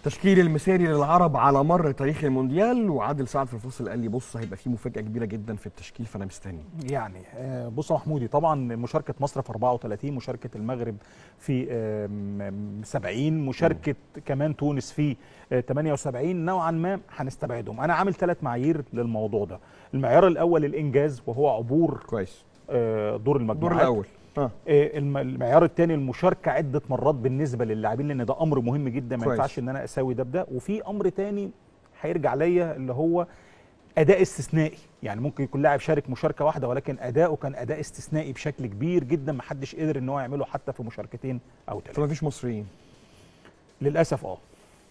تشكيل المثالي للعرب على مر تاريخ المونديال وعادل سعد في الفصل قال لي بص هيبقى في مفاجاه كبيره جدا في التشكيل فانا مستني يعني آه، بص يا محمودي طبعا مشاركه مصر في 34 مشاركه المغرب في آم، 70 مشاركه كمان تونس في آه، 78 نوعا ما هنستبعدهم انا عامل ثلاث معايير للموضوع ده المعيار الاول الانجاز وهو عبور كويس آه، دور المجموعات الدور الاول اه آه، الم- المعيار الثاني المشاركه عده مرات بالنسبه للاعبين لان ده امر مهم جدا ما كويس. ينفعش ان انا اساوي ده بده وفي امر تاني هيرجع ليا اللي هو اداء استثنائي يعني ممكن يكون لاعب شارك مشاركه واحده ولكن اداؤه كان اداء استثنائي بشكل كبير جدا ما حدش قدر ان هو يعمله حتى في مشاركتين او ثلاثه فما فيش مصريين للاسف اه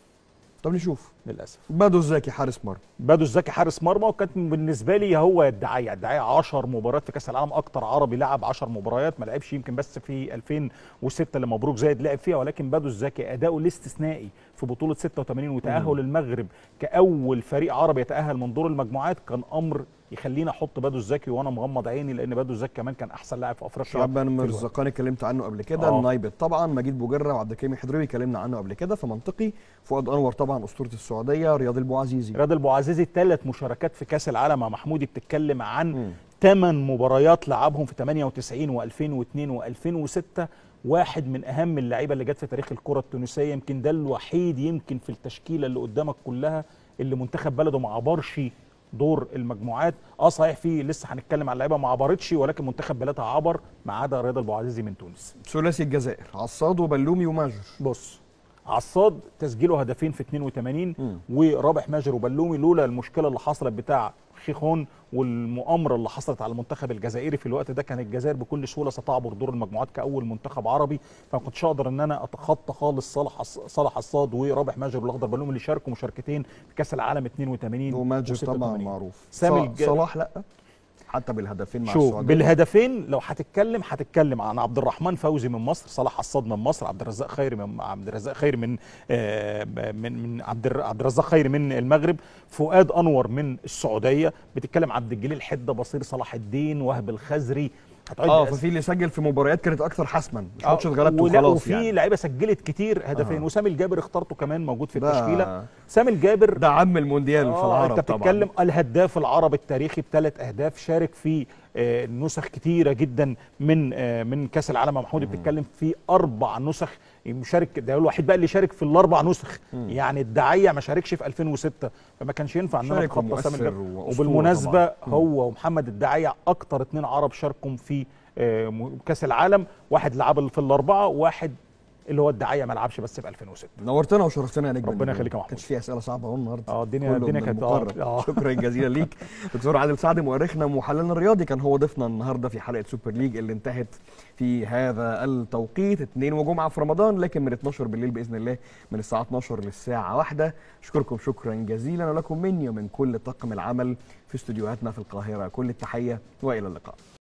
طب نشوف للاسف بدو الزكي حارس مرمى بدو الزكي حارس مرمى وكانت بالنسبه لي هو الدعايه الدعايه 10 مباريات في كاس العالم اكتر عربي لعب 10 مباريات ما لعبش يمكن بس في 2006 اللي مبروك زايد لعب فيها ولكن بدو الزكي اداؤه الاستثنائي في بطوله 86 وتاهل المغرب كاول فريق عربي يتاهل من دور المجموعات كان امر يخليني احط بدو الزكي وانا مغمض عيني لان بدو الزكي كمان كان احسن لاعب في افريقيا شعبان في الوقت. مرزقاني اتكلمت عنه قبل كده آه. النايبت طبعا مجيد بوجره وعبد الكريم الحضري اتكلمنا عنه قبل كده فمنطقي فؤاد انور طبعا اسطوره السعوديه رياض البوعزيزي رياض البوعزيزي ثلاث مشاركات في كاس العالم مع محمودي بتتكلم عن مم. ثمان مباريات لعبهم في 98 و2002 و2006 واحد من اهم اللعيبه اللي جت في تاريخ الكره التونسيه يمكن ده الوحيد يمكن في التشكيله اللي قدامك كلها اللي منتخب بلده ما عبرش دور المجموعات اه صحيح في لسه هنتكلم على اللعيبه ما عبرتش ولكن منتخب بلدها عبر ما عدا رياض البوعزيزي من تونس ثلاثي الجزائر عصاد وبلومي وماجر بص عصاد تسجيله هدفين في 82 مم. ورابح ماجر وبلومي لولا المشكله اللي حصلت بتاع خيخون والمؤامره اللي حصلت على المنتخب الجزائري في الوقت ده كان الجزائر بكل سهوله ستعبر دور المجموعات كاول منتخب عربي فما كنتش اقدر ان انا اتخطى خالص صالح عص- صالح عصاد ورابح ماجر والاخضر بلومي اللي شاركوا مشاركتين في كاس العالم 82 وماجر و86. طبعا معروف سامي ص- الج- صلاح لا حتى بالهدفين مع شوف السعوديه بالهدفين لو هتتكلم هتتكلم عن عبد الرحمن فوزي من مصر صلاح عصاد من مصر عبد الرزاق خيري من عبد الرزاق خيري من آه، من من عبد الر- عبد الرزاق خيري من المغرب فؤاد انور من السعوديه بتتكلم عبد الجليل حده بصير صلاح الدين وهب الخزري هتعد اه أس- ففي اللي سجل في مباريات كانت اكثر حسما مش آه، ماتش اتغلبت ولا- وخلاص وفي يعني لعيبه سجلت كتير هدفين آه. وسامي الجابر اخترته كمان موجود في ده- التشكيله سامي الجابر ده عم المونديال في آه، العرب انت طبعا بتتكلم الهداف العربي التاريخي بثلاث اهداف شارك في آه، نسخ كتيره جدا من آه، من كاس العالم يا محمود بتتكلم في اربع نسخ مشارك ده الوحيد بقى اللي شارك في الاربع نسخ يعني الدعيه ما شاركش في 2006 فما كانش ينفع ان انا شارك اتخطى سامي ومؤثر الجابر وأسطورة وبالمناسبه طبعاً. هو ومحمد الدعيه اكتر اتنين عرب شاركوا في آه، م- كاس العالم واحد لعب في الاربعه وواحد اللي هو الدعيه ما لعبش بس في 2006 نورتنا وشرفتنا يا نجم ربنا النجوم. يخليك يا محمود. كانش في اسئله صعبه اهو النهارده اه الدنيا كله الدنيا من كانت المقرر. اه شكرا جزيلا ليك دكتور عادل سعد مؤرخنا ومحللنا الرياضي كان هو ضيفنا النهارده في حلقه سوبر ليج اللي انتهت في هذا التوقيت اثنين وجمعه في رمضان لكن من 12 بالليل باذن الله من الساعه 12 للساعه 1 اشكركم شكرا جزيلا ولكم مني ومن كل طاقم العمل في استديوهاتنا في القاهره كل التحيه والى اللقاء